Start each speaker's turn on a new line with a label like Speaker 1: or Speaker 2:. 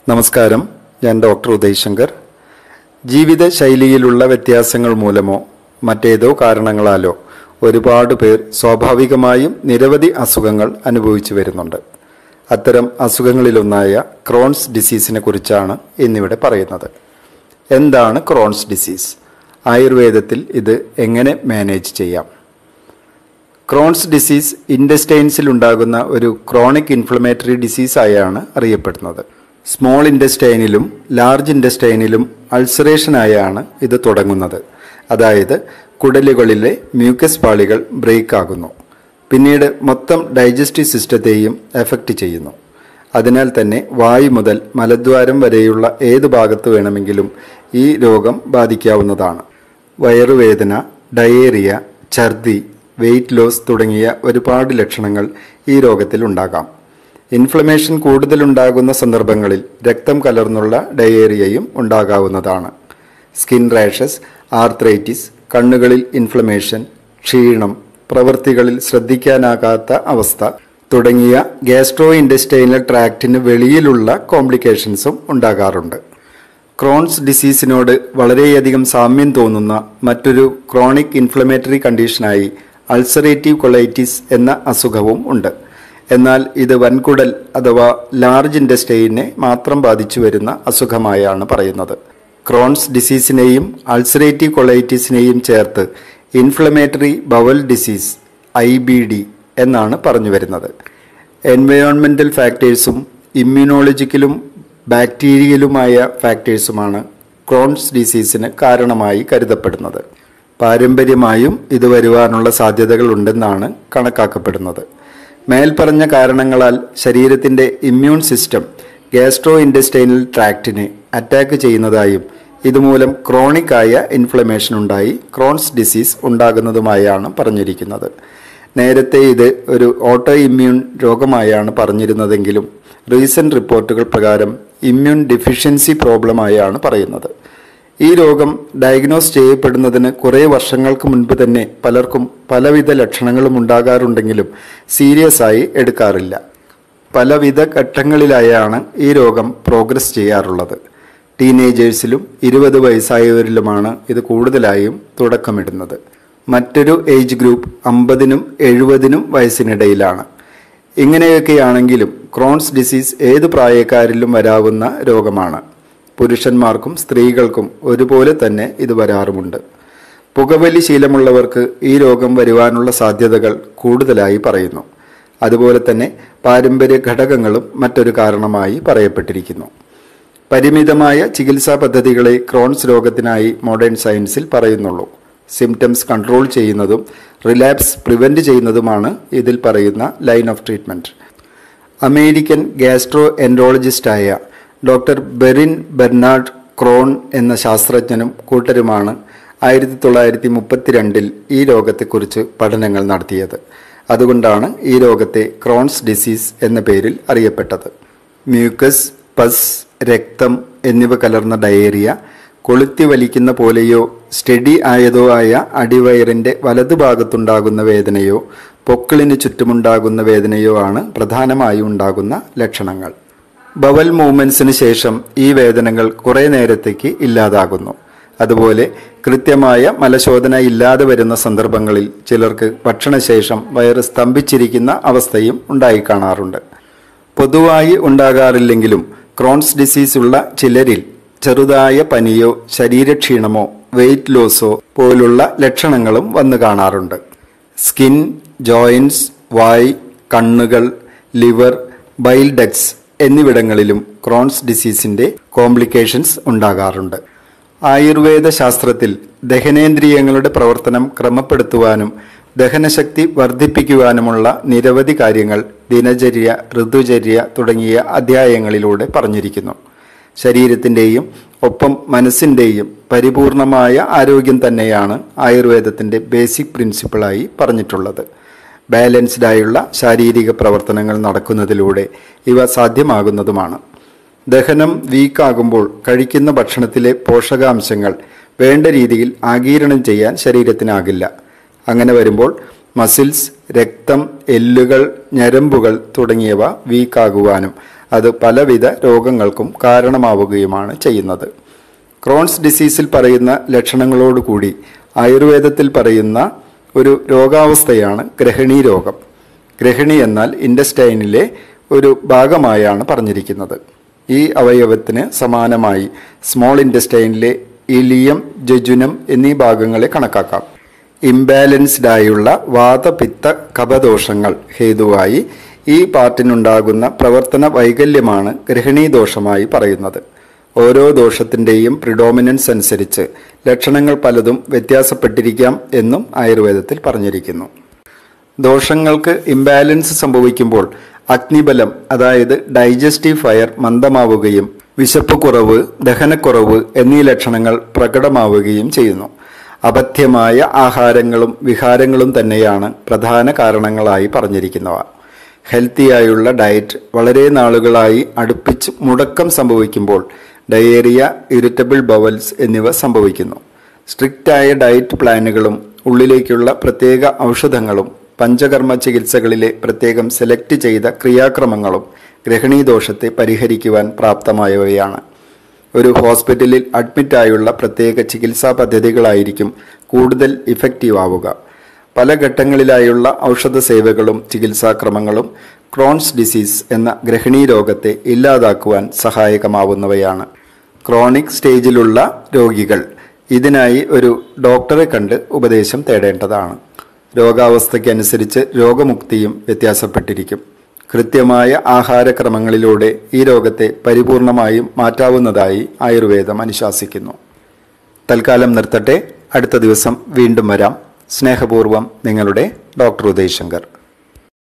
Speaker 1: നമസ്കാരം ഞാൻ ഡോക്ടർ ഉദയ് ശങ്കർ ജീവിതശൈലിയിലുള്ള വ്യത്യാസങ്ങൾ മൂലമോ മറ്റേതോ കാരണങ്ങളാലോ ഒരുപാട് പേർ സ്വാഭാവികമായും നിരവധി അസുഖങ്ങൾ അനുഭവിച്ചു വരുന്നുണ്ട് അത്തരം അസുഖങ്ങളിലൊന്നായ ക്രോൺസ് ഡിസീസിനെ കുറിച്ചാണ് ഇന്നിവിടെ പറയുന്നത് എന്താണ് ക്രോൺസ് ഡിസീസ് ആയുർവേദത്തിൽ ഇത് എങ്ങനെ മാനേജ് ചെയ്യാം ക്രോൺസ് ഡിസീസ് ഇൻഡസ്റ്റൈൻസിൽ ഉണ്ടാകുന്ന ഒരു ക്രോണിക് ഇൻഫ്ലമേറ്ററി ഡിസീസ് ആയാണ് അറിയപ്പെടുന്നത് സ്മോൾ ഇൻഡസ്റ്റൈനിലും ലാർജ് ഇൻഡസ്റ്റൈനിലും അൾസറേഷനായാണ് ഇത് തുടങ്ങുന്നത് അതായത് കുടലുകളിലെ മ്യൂക്കസ് പാളികൾ ബ്രേക്ക് ആകുന്നു പിന്നീട് മൊത്തം ഡൈജസ്റ്റീവ് സിസ്റ്റത്തെയും എഫക്റ്റ് ചെയ്യുന്നു അതിനാൽ തന്നെ വായു മുതൽ മലദ്വാരം വരെയുള്ള ഏത് ഭാഗത്ത് വേണമെങ്കിലും ഈ രോഗം ബാധിക്കാവുന്നതാണ് വയറുവേദന ഡയേറിയ ഛർദി വെയിറ്റ് ലോസ് തുടങ്ങിയ ഒരുപാട് ലക്ഷണങ്ങൾ ഈ രോഗത്തിൽ ഉണ്ടാകാം ഇൻഫ്ലമേഷൻ കൂടുതലുണ്ടാകുന്ന സന്ദർഭങ്ങളിൽ രക്തം കലർന്നുള്ള ഡയേറിയയും ഉണ്ടാകാവുന്നതാണ് സ്കിൻ റാഷസ് ആർത്രൈറ്റിസ് കണ്ണുകളിൽ ഇൻഫ്ലമേഷൻ ക്ഷീണം പ്രവൃത്തികളിൽ ശ്രദ്ധിക്കാനാകാത്ത അവസ്ഥ തുടങ്ങിയ ഗ്യാസ്ട്രോ ഇൻഡസ്റ്റൈനൽ ട്രാക്റ്റിന് വെളിയിലുള്ള കോംപ്ലിക്കേഷൻസും ഉണ്ടാകാറുണ്ട് ക്രോൺസ് ഡിസീസിനോട് വളരെയധികം സാമ്യം തോന്നുന്ന മറ്റൊരു ക്രോണിക് ഇൻഫ്ലമേറ്ററി കണ്ടീഷനായി അൾസറേറ്റീവ് കൊളൈറ്റിസ് എന്ന അസുഖവും ഉണ്ട് എന്നാൽ ഇത് വൻകുടൽ അഥവാ ലാർജ് ഇൻഡസ്റ്റൈനെ മാത്രം ബാധിച്ചു വരുന്ന അസുഖമായാണ് പറയുന്നത് ക്രോൺസ് ഡിസീസിനെയും അൾസറേറ്റീവ് കൊളൈറ്റിസിനെയും ചേർത്ത് inflammatory bowel disease I B D എന്നാണ് പറഞ്ഞു വരുന്നത് എൻവയോൺമെൻ്റൽ ഫാക്ടേഴ്സും ഇമ്മ്യൂണോളജിക്കലും ബാക്ടീരിയലുമായ ഫാക്ടേഴ്സുമാണ് ക്രോൺസ് ഡിസീസിന് കാരണമായി കരുതപ്പെടുന്നത് പാരമ്പര്യമായും ഇത് വരുവാനുള്ള സാധ്യതകൾ ഉണ്ടെന്നാണ് കണക്കാക്കപ്പെടുന്നത് മേൽപ്പറഞ്ഞ കാരണങ്ങളാൽ ശരീരത്തിൻ്റെ ഇമ്മ്യൂൺ സിസ്റ്റം ഗ്യാസ്ട്രോ ഇൻഡസ്റ്റൈനൽ ട്രാക്റ്റിനെ അറ്റാക്ക് ചെയ്യുന്നതായും ഇതുമൂലം ക്രോണിക് ആയ ഇൻഫ്ലമേഷൻ ഉണ്ടായി ക്രോൺസ് ഡിസീസ് ഉണ്ടാകുന്നതുമായാണ് പറഞ്ഞിരിക്കുന്നത് നേരത്തെ ഇത് ഒരു ഓട്ടോ ഇമ്മ്യൂൺ രോഗമായാണ് പറഞ്ഞിരുന്നതെങ്കിലും റീസെന്റ് റിപ്പോർട്ടുകൾ പ്രകാരം ഇമ്മ്യൂൺ ഡെഫിഷ്യൻസി പ്രോബ്ലമായാണ് പറയുന്നത് ഈ രോഗം ഡയഗ്നോസ് ചെയ്യപ്പെടുന്നതിന് കുറേ വർഷങ്ങൾക്ക് മുൻപ് തന്നെ പലർക്കും പലവിധ ലക്ഷണങ്ങളും ഉണ്ടാകാറുണ്ടെങ്കിലും സീരിയസ് ആയി എടുക്കാറില്ല പലവിധ ഘട്ടങ്ങളിലായാണ് ഈ രോഗം പ്രോഗ്രസ് ചെയ്യാറുള്ളത് ടീനേജേഴ്സിലും ഇരുപത് വയസ്സായവരിലുമാണ് ഇത് കൂടുതലായും തുടക്കമിടുന്നത് മറ്റൊരു ഏജ് ഗ്രൂപ്പ് അമ്പതിനും എഴുപതിനും വയസ്സിനിടയിലാണ് ഇങ്ങനെയൊക്കെയാണെങ്കിലും ക്രോൺസ് ഡിസീസ് ഏത് പ്രായക്കാരിലും വരാവുന്ന രോഗമാണ് പുരുഷന്മാർക്കും സ്ത്രീകൾക്കും ഒരുപോലെ തന്നെ ഇത് വരാറുമുണ്ട് പുകവലി ശീലമുള്ളവർക്ക് ഈ രോഗം വരുവാനുള്ള സാധ്യതകൾ കൂടുതലായി പറയുന്നു അതുപോലെ തന്നെ പാരമ്പര്യ ഘടകങ്ങളും മറ്റൊരു കാരണമായി പറയപ്പെട്ടിരിക്കുന്നു പരിമിതമായ ചികിത്സാ പദ്ധതികളെ ക്രോൺസ് രോഗത്തിനായി മോഡേൺ സയൻസിൽ പറയുന്നുള്ളൂ സിംറ്റംസ് കൺട്രോൾ ചെയ്യുന്നതും റിലാപ്സ് പ്രിവെൻറ്റ് ചെയ്യുന്നതുമാണ് ഇതിൽ പറയുന്ന ലൈൻ ഓഫ് ട്രീറ്റ്മെൻറ്റ് അമേരിക്കൻ ഗാസ്ട്രോ എൻറോളജിസ്റ്റായ ഡോക്ടർ ബെറിൻ ബെർണാഡ് ക്രോൺ എന്ന ശാസ്ത്രജ്ഞനും കൂട്ടരുമാണ് ആയിരത്തി തൊള്ളായിരത്തി മുപ്പത്തിരണ്ടിൽ ഈ രോഗത്തെക്കുറിച്ച് പഠനങ്ങൾ നടത്തിയത് അതുകൊണ്ടാണ് ഈ രോഗത്തെ ക്രോൺസ് ഡിസീസ് എന്ന പേരിൽ അറിയപ്പെട്ടത് മ്യൂക്കസ് പസ് രക്തം എന്നിവ കലർന്ന ഡയേറിയ കൊളുത്തി വലിക്കുന്ന പോലെയോ സ്റ്റഡി ആയതോ ആയ അടിവയറിൻ്റെ വലതുഭാഗത്തുണ്ടാകുന്ന വേദനയോ പൊക്കിളിന് ചുറ്റുമുണ്ടാകുന്ന വേദനയോ ആണ് പ്രധാനമായും ഉണ്ടാകുന്ന ലക്ഷണങ്ങൾ ബവൽ മൂവ്മെൻറ്റ്സിന് ശേഷം ഈ വേദനകൾ കുറേ നേരത്തേക്ക് ഇല്ലാതാകുന്നു അതുപോലെ കൃത്യമായ മലശോധന ഇല്ലാതെ വരുന്ന സന്ദർഭങ്ങളിൽ ചിലർക്ക് ഭക്ഷണശേഷം വയറ് സ്തംഭിച്ചിരിക്കുന്ന അവസ്ഥയും ഉണ്ടായി കാണാറുണ്ട് പൊതുവായി ഉണ്ടാകാറില്ലെങ്കിലും ക്രോൺസ് ഡിസീസ് ഉള്ള ചിലരിൽ ചെറുതായ പനിയോ ശരീരക്ഷീണമോ വെയിറ്റ് ലോസോ പോലുള്ള ലക്ഷണങ്ങളും വന്നു കാണാറുണ്ട് സ്കിൻ ജോയിൻസ് വായ് കണ്ണുകൾ ലിവർ ബൈൽ ഡക്സ് എന്നിവിടങ്ങളിലും ക്രോൺസ് ഡിസീസിന്റെ കോംപ്ലിക്കേഷൻസ് ഉണ്ടാകാറുണ്ട് ആയുർവേദ ശാസ്ത്രത്തിൽ ദഹനേന്ദ്രിയങ്ങളുടെ പ്രവർത്തനം ക്രമപ്പെടുത്തുവാനും ദഹനശക്തി വർദ്ധിപ്പിക്കുവാനുമുള്ള നിരവധി കാര്യങ്ങൾ ദിനചര്യ ഋതുചര്യ തുടങ്ങിയ അധ്യായങ്ങളിലൂടെ പറഞ്ഞിരിക്കുന്നു ശരീരത്തിൻ്റെയും ഒപ്പം മനസ്സിൻ്റെയും പരിപൂർണമായ ആരോഗ്യം തന്നെയാണ് ആയുർവേദത്തിൻ്റെ ബേസിക് പ്രിൻസിപ്പിളായി പറഞ്ഞിട്ടുള്ളത് ബാലൻസ്ഡ് ആയുള്ള ശാരീരിക പ്രവർത്തനങ്ങൾ നടക്കുന്നതിലൂടെ ഇവ സാധ്യമാകുന്നതുമാണ് ദഹനം വീക്കാകുമ്പോൾ കഴിക്കുന്ന ഭക്ഷണത്തിലെ പോഷകാംശങ്ങൾ വേണ്ട രീതിയിൽ ആഗീരണം ചെയ്യാൻ ശരീരത്തിനാകില്ല അങ്ങനെ വരുമ്പോൾ മസിൽസ് രക്തം എല്ലുകൾ ഞരമ്പുകൾ തുടങ്ങിയവ വീക്കാകുവാനും അത് പലവിധ രോഗങ്ങൾക്കും കാരണമാവുകയുമാണ് ചെയ്യുന്നത് ക്രോൺസ് ഡിസീസിൽ പറയുന്ന ലക്ഷണങ്ങളോടുകൂടി ആയുർവേദത്തിൽ പറയുന്ന ഒരു രോഗാവസ്ഥയാണ് ഗ്രഹിണി രോഗം ഗ്രഹിണി എന്നാൽ ഇൻഡസ്റ്റൈനിലെ ഒരു ഭാഗമായാണ് പറഞ്ഞിരിക്കുന്നത് ഈ അവയവത്തിന് സമാനമായി സ്മോൾ ഇൻഡസ്റ്റൈനിലെ ഇലിയം ജജുനം എന്നീ ഭാഗങ്ങളെ കണക്കാക്കാം ഇംബാലൻസ്ഡ് ആയുള്ള വാതപിത്ത കപദോഷങ്ങൾ ഹേതുവായി ഈ പാർട്ടിനുണ്ടാകുന്ന പ്രവർത്തന വൈകല്യമാണ് ഗ്രഹിണീദോഷമായി പറയുന്നത് ഓരോ ദോഷത്തിൻ്റെയും പ്രിഡോമിനൻസ് അനുസരിച്ച് ലക്ഷണങ്ങൾ പലതും വ്യത്യാസപ്പെട്ടിരിക്കാം എന്നും ആയുർവേദത്തിൽ പറഞ്ഞിരിക്കുന്നു ദോഷങ്ങൾക്ക് ഇംബാലൻസ് സംഭവിക്കുമ്പോൾ അഗ്നിബലം അതായത് ഡൈജസ്റ്റീവ് ഫയർ മന്ദമാവുകയും വിശപ്പ് കുറവ് ദഹനക്കുറവ് എന്നീ ലക്ഷണങ്ങൾ പ്രകടമാവുകയും ചെയ്യുന്നു അപഥ്യമായ ആഹാരങ്ങളും വിഹാരങ്ങളും തന്നെയാണ് പ്രധാന കാരണങ്ങളായി പറഞ്ഞിരിക്കുന്നവ ഹെൽത്തിയായുള്ള ഡയറ്റ് വളരെ നാളുകളായി അടുപ്പിച്ച് മുടക്കം സംഭവിക്കുമ്പോൾ ഡയേറിയ ഇറിറ്റബിൾ ബവൽസ് എന്നിവ സംഭവിക്കുന്നു സ്ട്രിക്റ്റായ ഡയറ്റ് പ്ലാനുകളും ഉള്ളിലേക്കുള്ള പ്രത്യേക ഔഷധങ്ങളും പഞ്ചകർമ്മ ചികിത്സകളിലെ പ്രത്യേകം സെലക്ട് ചെയ്ത ക്രിയാക്രമങ്ങളും ഗ്രഹണീദോഷത്തെ പരിഹരിക്കുവാൻ പ്രാപ്തമായവയാണ് ഒരു ഹോസ്പിറ്റലിൽ അഡ്മിറ്റായുള്ള പ്രത്യേക ചികിത്സാ പദ്ധതികളായിരിക്കും കൂടുതൽ ഇഫക്റ്റീവ് ആവുക പല ഘട്ടങ്ങളിലായുള്ള ഔഷധ സേവകളും ചികിത്സാക്രമങ്ങളും ക്രോൺസ് ഡിസീസ് എന്ന ഗ്രഹിണീ രോഗത്തെ ഇല്ലാതാക്കുവാൻ സഹായകമാവുന്നവയാണ് ക്രോണിക് സ്റ്റേജിലുള്ള രോഗികൾ ഇതിനായി ഒരു ഡോക്ടറെ കണ്ട് ഉപദേശം തേടേണ്ടതാണ് രോഗാവസ്ഥയ്ക്കനുസരിച്ച് രോഗമുക്തിയും വ്യത്യാസപ്പെട്ടിരിക്കും കൃത്യമായ ആഹാരക്രമങ്ങളിലൂടെ ഈ രോഗത്തെ പരിപൂർണമായും മാറ്റാവുന്നതായി ആയുർവേദം അനുശാസിക്കുന്നു തൽക്കാലം നിർത്തട്ടെ അടുത്ത ദിവസം വീണ്ടും വരാം സ്നേഹപൂർവം നിങ്ങളുടെ ഡോക്ടർ ഉദയ് ശങ്കർ